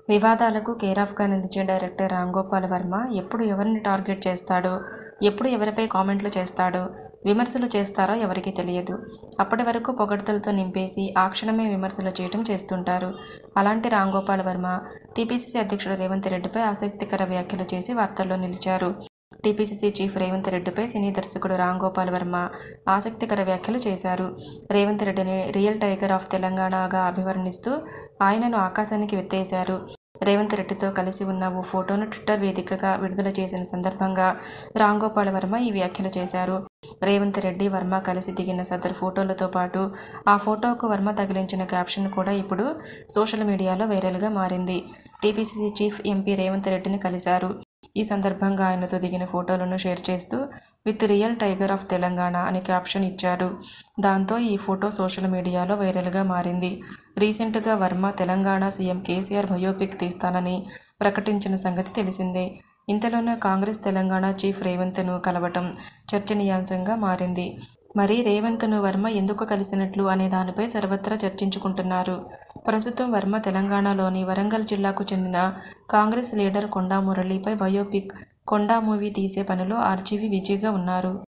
వివాదాలకు కేరాఫ్గా నిలిచే డైరెక్టర్ రాంగోపాల్ వర్మ ఎప్పుడు ఎవరిని టార్గెట్ చేస్తాడో ఎప్పుడు ఎవరిపై కామెంట్లు చేస్తాడో విమర్శలు చేస్తారో ఎవరికీ తెలియదు అప్పటి వరకు పొగడ్తలతో నింపేసి ఆ క్షణమే విమర్శలు చేయటం చేస్తుంటారు అలాంటి రాంగోపాల్ వర్మ టీపీసీసీ అధ్యక్షుడు రేవంత్ రెడ్డిపై ఆసక్తికర వ్యాఖ్యలు చేసి వార్తల్లో నిలిచారు టీపీసీసీ చీఫ్ రేవంత్ రెడ్డిపై సినీ దర్శకుడు రాంగోపాల్ వర్మ ఆసక్తికర వ్యాఖ్యలు చేశారు రేవంత్ రెడ్డిని రియల్ టైగర్ ఆఫ్ తెలంగాణగా అభివర్ణిస్తూ ఆయనను ఆకాశానికి వెత్తేశారు రేవంత్ రెడ్డితో కలిసి ఉన్న ఓ ఫోటోను ట్విట్టర్ వేదికగా విడుదల చేసిన సందర్భంగా రాంగోపాల్ వర్మ ఈ వ్యాఖ్యలు చేశారు రేవంత్ రెడ్డి వర్మ కలిసి దిగిన సదరు ఫోటోలతో పాటు ఆ ఫోటోకు వర్మ తగిలించిన క్యాప్షన్ కూడా ఇప్పుడు సోషల్ మీడియాలో వైరల్గా మారింది టీపీసీసీ చీఫ్ ఎంపీ రేవంత్ రెడ్డిని కలిశారు ఈ సందర్భంగా ఆయనతో దిగిన ఫోటోలను షేర్ చేస్తూ with real tiger of Telangana అని క్యాప్షన్ ఇచ్చారు దాంతో ఈ ఫోటో సోషల్ మీడియాలో వైరల్గా మారింది రీసెంట్గా Varma Telangana CM KCR biopic తీస్తానని ప్రకటించిన సంగతి తెలిసిందే ఇంతలోనే కాంగ్రెస్ తెలంగాణ చీఫ్ రేవంత్ను కలవటం చర్చనీయాంశంగా మారింది మరి రేవంత్ను వర్మ ఎందుకు కలిసినట్లు అనే దానిపై సర్వత్రా చర్చించుకుంటున్నారు ప్రస్తుతం వర్మ తెలంగాణలోని వరంగల్ జిల్లాకు చెందిన కాంగ్రెస్ లీడర్ కొండా మురళీపై బయోపిక్ కొండా మూవీ తీసే పనిలో ఆర్జీవీ బిజీగా ఉన్నారు